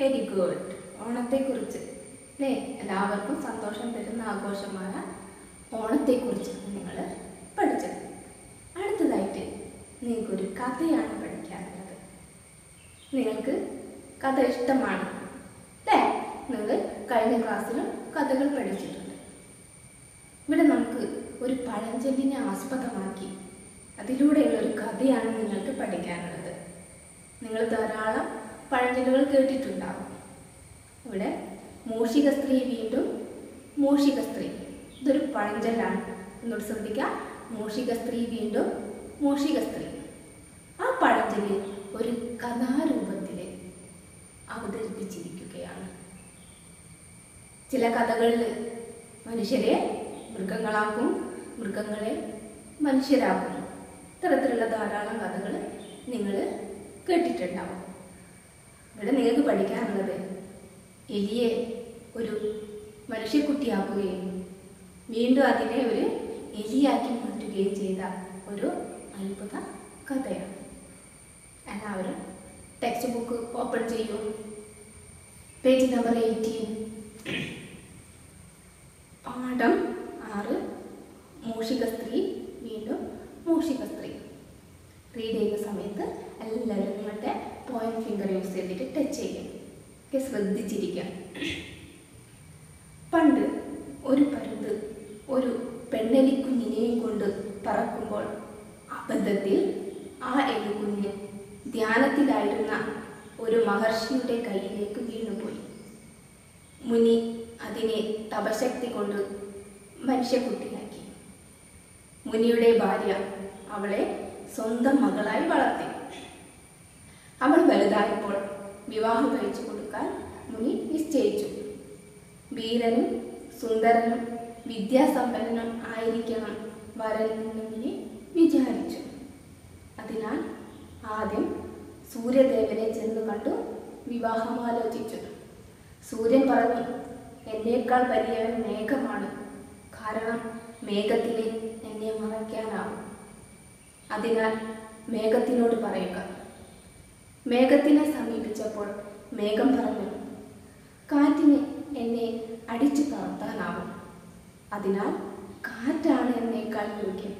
very good ഓണത്തെക്കുറിച്ച് അല്ലേ എല്ലാവർക്കും സന്തോഷം തരുന്ന ആഘോഷമായ ഓണത്തെക്കുറിച്ചാണ് നിങ്ങൾ പഠിച്ചത് അടുത്തതായിട്ട് നിങ്ങൾക്കൊരു കഥയാണ് പഠിക്കാനുള്ളത് നിങ്ങൾക്ക് കഥ ഇഷ്ടമാണ് അല്ലേ നിങ്ങൾ കഴിഞ്ഞ ക്ലാസ്സിലും കഥകൾ പഠിച്ചിട്ടുണ്ട് ഇവിടെ നമുക്ക് ഒരു പഴഞ്ചൊല്ലിനെ ആസ്പദമാക്കി അതിലൂടെയുള്ള ഒരു കഥയാണ് നിങ്ങൾക്ക് പഠിക്കാനുള്ളത് നിങ്ങൾ ധാരാളം പഴഞ്ചൊല്ലുകൾ കേട്ടിട്ടുണ്ടാവും ഇവിടെ മൂഷിക സ്ത്രീ വീണ്ടും മൂഷിക സ്ത്രീ ഇതൊരു പഴഞ്ചൊല്ലാണ് എന്നോട് ശ്രദ്ധിക്കുക മൂഷിക സ്ത്രീ വീണ്ടും മൂഷിക സ്ത്രീ ആ പഴഞ്ചൊല്ല് ഒരു കഥാരൂപത്തിൽ അവതരിപ്പിച്ചിരിക്കുകയാണ് ചില കഥകളിൽ മനുഷ്യരെ മൃഗങ്ങളാക്കും മൃഗങ്ങളെ മനുഷ്യരാക്കും ഇത്തരത്തിലുള്ള ധാരാളം കഥകൾ നിങ്ങൾ കേട്ടിട്ടുണ്ടാവും ഇവിടെ നിങ്ങൾക്ക് പഠിക്കാനുള്ളത് എലിയെ ഒരു മനുഷ്യക്കുട്ടിയാക്കുകയും വീണ്ടും അതിനെ ഒരു എലിയാക്കി മാറ്റുകയും ചെയ്ത ഒരു അത്ഭുത കഥയാണ് എല്ലാവരും ടെക്സ്റ്റ് ബുക്ക് ഓപ്പൺ ചെയ്യൂ പേജ് നമ്പർ എയ്റ്റീൻ പാഠം ആറ് മൂഷിക സ്ത്രീ വീണ്ടും മൂഷിക സ്ത്രീ റീഡ് ചെയ്യുന്ന സമയത്ത് എല്ലാവരും നിങ്ങളുടെ പോയിന്റ് ഫിംഗർ യൂസ് ചെയ്തിട്ട് ടച്ച് ചെയ്യും ഒക്കെ ശ്രദ്ധിച്ചിരിക്കുക പണ്ട് ഒരു പരുന്ത് ഒരു പെണ്ണെലിക്കുഞ്ഞിനെയും കൊണ്ട് പറക്കുമ്പോൾ അബദ്ധത്തിൽ ആ എലിക്കുഞ്ഞ് ധ്യാനത്തിലായിരുന്ന ഒരു മഹർഷിയുടെ കയ്യിലേക്ക് വീണുപോയി മുനി അതിനെ തപശക്തി കൊണ്ട് മനുഷ്യക്കുട്ടിയാക്കി മുനിയുടെ ഭാര്യ അവളെ സ്വന്തം മകളായി വളർത്തി അവൾ വലുതായപ്പോൾ വിവാഹം കഴിച്ചു കൊടുക്കാൻ മുനി നിശ്ചയിച്ചു വീരനും സുന്ദരനും വിദ്യാസമ്പന്നനും ആയിരിക്കണം വരൻ എന്ന് മുനി വിചാരിച്ചു അതിനാൽ ആദ്യം സൂര്യദേവനെ ചെന്ന് കണ്ടു വിവാഹം ആലോചിച്ചു സൂര്യൻ പറഞ്ഞു എന്നേക്കാൾ വലിയവൻ മേഘമാണ് കാരണം മേഘത്തിന് എന്നെ മറയ്ക്കാനാവും അതിനാൽ മേഘത്തിനോട് പറയുക മേഘത്തിനെ സമീപിച്ചപ്പോൾ മേഘം പറഞ്ഞു കാറ്റിന് എന്നെ അടിച്ചു പറത്താനാവും അതിനാൽ കാറ്റാണ് എന്നേക്കാൾ യോഗ്യം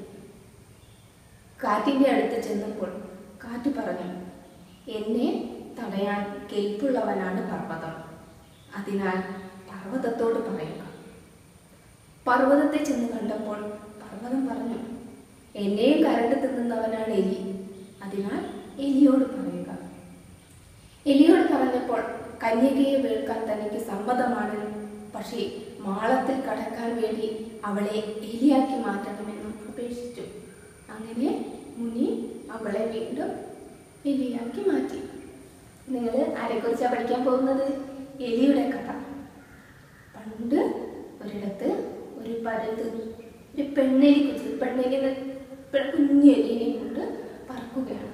കാറ്റിൻ്റെ അടുത്ത് ചെന്നപ്പോൾ കാറ്റ് പറഞ്ഞു എന്നെ തടയാൻ കെൽപ്പുള്ളവനാണ് പർവ്വതം അതിനാൽ പർവ്വതത്തോട് പറയുക പർവ്വതത്തെ ചെന്ന് കണ്ടപ്പോൾ പർവ്വതം പറഞ്ഞു എന്നെയും കരണ്ട് തിന്നുന്നവനാണ് എലി അതിനാൽ എലിയോട് പറയുക എലിയോട് പറഞ്ഞപ്പോൾ കന്യകയെ വീഴ്ക്കാൻ തനിക്ക് സമ്മതമാണ് പക്ഷേ മാളത്തിൽ കടക്കാൻ വേണ്ടി അവളെ എലിയാക്കി മാറ്റണമെന്നും അപേക്ഷിച്ചു അങ്ങനെ മുനി അവളെ വീണ്ടും എലിയാക്കി മാറ്റി നിങ്ങൾ ആരെക്കുറിച്ചാണ് പഠിക്കാൻ പോകുന്നത് എലിയുടെ കഥ പണ്ട് ഒരിടത്ത് ഒരു പരുന്ത് ഒരു പെണ്ണെലി കുറിച്ച് പെണ്ണെലി കുഞ്ഞു എലിനെ കൊണ്ട് പറക്കുകയാണ്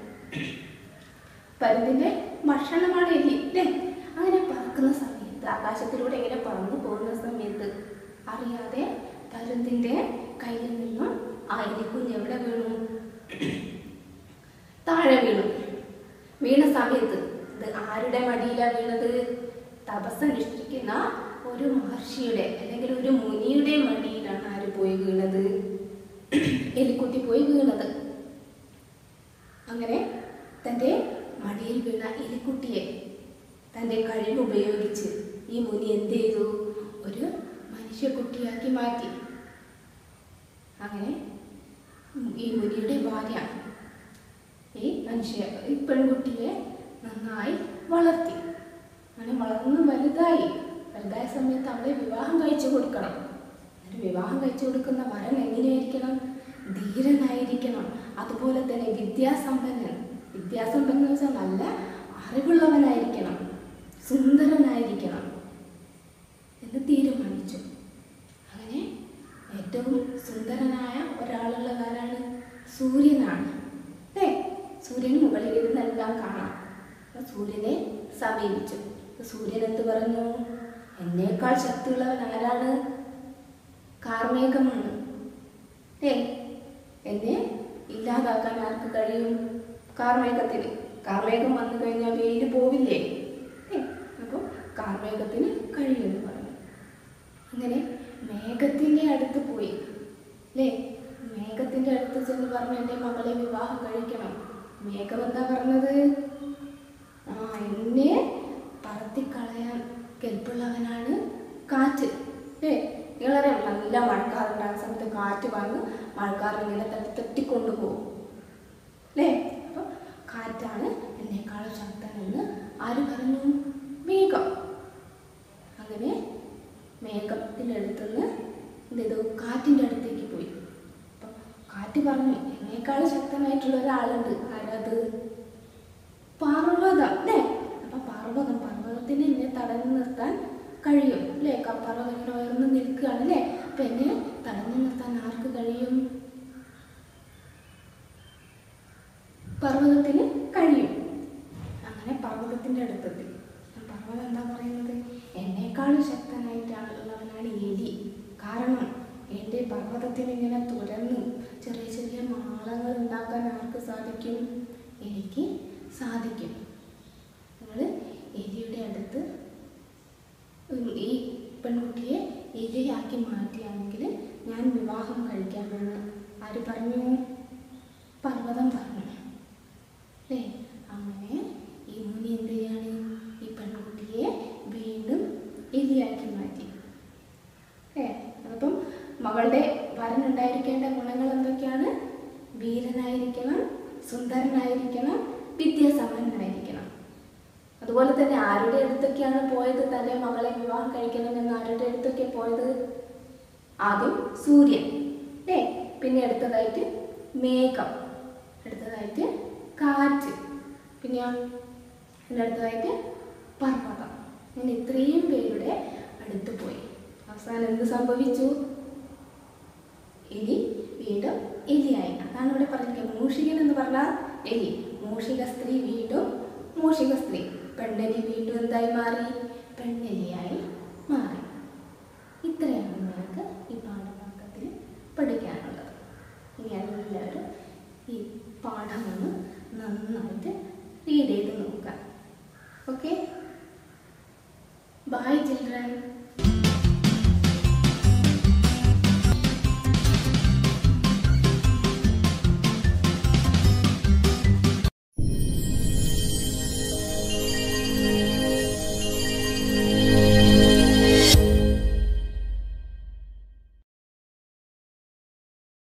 പരുന്തിന്റെ ഭക്ഷണമാണ് എലി അല്ലേ അങ്ങനെ പറക്കുന്ന സമയത്ത് ആകാശത്തിലൂടെ ഇങ്ങനെ പറന്നു പോകുന്ന സമയത്ത് അറിയാതെ പരുന്തിന്റെ കയ്യിൽ നിന്നും ആ എലിക്കുഞ്ഞ് എവിടെ വീണു താഴെ വീണു വീണ സമയത്ത് ഇത് ആരുടെ മടിയിലാണ് വീണത് തപസ്സനുഷ്ഠിക്കുന്ന ഒരു മഹർഷിയുടെ അല്ലെങ്കിൽ ഒരു മുനിയുടെ മടിയിലാണ് ആര് പോയി വീണത് എലിക്കുട്ടി പോയി വീണത് അങ്ങനെ തൻ്റെ മടിയിൽ വീണ എലിക്കുട്ടിയെ തൻ്റെ കഴിവ് ഉപയോഗിച്ച് ഈ മുനി എന്ത് ചെയ്തു ഒരു മനുഷ്യക്കുട്ടിയാക്കി മാറ്റി അങ്ങനെ ഈ മുനിയുടെ ഭാര്യ ഈ മനുഷ്യ ഈ പെൺകുട്ടിയെ നന്നായി വളർത്തി അങ്ങനെ വളർന്ന് വലുതായി വലുതായ സമയത്ത് അവളെ വിവാഹം കഴിച്ചു കൊടുക്കണം എന്നിട്ട് വിവാഹം കഴിച്ചു കൊടുക്കുന്ന വരൻ എങ്ങനെയായിരിക്കണം ധീരനായിരിക്കണം അതുപോലെ തന്നെ വിദ്യാസമ്പന്നൻ വിദ്യാസമ്പന്നൻ എന്ന് വെച്ചാൽ നല്ല അറിവുള്ളവനായിരിക്കണം സുന്ദരനായിരിക്കണം എന്ന് തീരുമാനിച്ചു അങ്ങനെ ഏറ്റവും സുന്ദരനായ ഒരാളുള്ളവരാണ് സൂര്യനാണ് അല്ലേ സൂര്യന് മുകളിൽ ഇരുന്നെല്ലാം കാണാം അപ്പൊ സൂര്യനെ സമീപിച്ചു അപ്പൊ സൂര്യൻ എന്ത് പറഞ്ഞു എന്നേക്കാൾ ശക്തിയുള്ളവൻ ആരാണ് കാർമേഘമാണ് ഏ എന്നെ ഇല്ലാതാക്കാൻ ആർക്ക് കഴിയും കാർമേഘത്തിന് കാർമേഘം വന്നു കഴിഞ്ഞാൽ വെയിൽ പോവില്ലേ ഏ, അപ്പം കാർമേഘത്തിന് കഴിയുമെന്ന് പറഞ്ഞു അങ്ങനെ മേഘത്തിൻ്റെ അടുത്ത് പോയി അല്ലേ മേഘത്തിൻ്റെ അടുത്ത് ചെന്ന് പറഞ്ഞു എൻ്റെ മകളെ വിവാഹം കഴിക്കണം മേഘം എന്താ പറഞ്ഞത് ആ എന്നെ പറത്തിക്കളയാൻ കെൽപ്പുള്ളവനാണ് കാറ്റ് അല്ലേ നിങ്ങളറിയാം നല്ല മഴക്കാറുണ്ടാകുന്ന സമയത്ത് കാറ്റ് വന്ന് മഴക്കാറിൽ ഇങ്ങനെ തട്ടി തട്ടിക്കൊണ്ടു പോകും അല്ലേ അപ്പം കാറ്റാണ് എന്നെക്കാളും ശക്തനെന്ന് ആര് പറഞ്ഞു മേഘം അങ്ങനെ മേഘത്തിൻ്റെ അടുത്തുനിന്ന് എന്ത് ചെയ്തു കാറ്റിൻ്റെ അടുത്തേക്ക് പോയി അപ്പം കാറ്റ് പറഞ്ഞു എന്നേക്കാൾ ശക്തനായിട്ടുള്ള ഒരാളുണ്ട് ആരത് പർവ്വതം അല്ലേ അപ്പം പർവ്വതം പർവ്വതത്തിന് എന്നെ തടഞ്ഞു നിർത്താൻ കഴിയും അല്ലേ ക- പർവ്വതം ഇങ്ങനെ ഉയർന്നു നിൽക്കുകയാണ് അല്ലേ അപ്പം എന്നെ തടഞ്ഞു നിർത്താൻ ആർക്ക് കഴിയും പർവ്വതത്തിന് കഴിയും അങ്ങനെ പർവ്വതത്തിൻ്റെ അടുത്തെത്തി പർവ്വതം എന്താ പറയുന്നത് എന്നേക്കാളും ശക്തനായിട്ടുള്ളവനാണ് എലി കാരണം എൻ്റെ പർവ്വതത്തിന് ഇങ്ങനെ തുരന്ന് ചെറിയ ചെറിയ മാളങ്ങൾ ഉണ്ടാക്കാൻ ആർക്ക് സാധിക്കും എനിക്ക് സാധിക്കും നിങ്ങൾ എലിയുടെ അടുത്ത് ഉം, ഈ പെൺകുട്ടിയെ എലിയാക്കി മാറ്റിയാണെങ്കിൽ ഞാൻ വിവാഹം കഴിക്കാമെന്ന് ആര് പറഞ്ഞു പർവ്വതം പറഞ്ഞു അല്ലേ അങ്ങനെ ഈ മുനി എന്ത് ചെയ്യാണ് ഈ പെൺകുട്ടിയെ വീണ്ടും എലിയാക്കി മാറ്റി ഏ അപ്പം മകളുടെ വരനുണ്ടായിരിക്കേണ്ട ഗുണങ്ങൾ എന്തൊക്കെയാണ് വീരനായിരിക്കണം സുന്ദരനായിരിക്കണം വിദ്യാസമ്പന്നനായിരിക്കണം അതുപോലെ തന്നെ ആരുടെ അടുത്തൊക്കെയാണ് പോയത് തൻ്റെ മകളെ വിവാഹം കഴിക്കണമെന്ന് ആരുടെ അടുത്തൊക്കെ പോയത് ആദ്യം സൂര്യൻ അല്ലേ പിന്നെ അടുത്തതായിട്ട് മേഘം അടുത്തതായിട്ട് കാറ്റ് പിന്നെ അതിൻ്റെ അടുത്തതായിട്ട് പർവ്വതം അങ്ങനെ ഇത്രയും പേരുടെ അടുത്ത് പോയി അവസാനം എന്ത് സംഭവിച്ചു എലി വീണ്ടും എലിയായി അതാണ് ഇവിടെ പറഞ്ഞിരിക്കുന്നത് മൂഷികൻ എന്ന് പറഞ്ഞാൽ എലി മൂഷിക സ്ത്രീ വീണ്ടും മൂഷിക സ്ത്രീ പെണ്ണെലി വീണ്ടും എന്തായി മാറി പെണ്ണെലിയായി മാറി ഇത്രയാണ് നിങ്ങൾക്ക് ഈ പാഠഭാഗത്തിൽ പഠിക്കാനുള്ളത് ഇനി എല്ലാവരും ഈ പാഠം ഒന്ന് നന്നായിട്ട് റീഡ് ചെയ്ത് നോക്കുക ഓക്കെ ബൈ ചിൽഡ്രൻ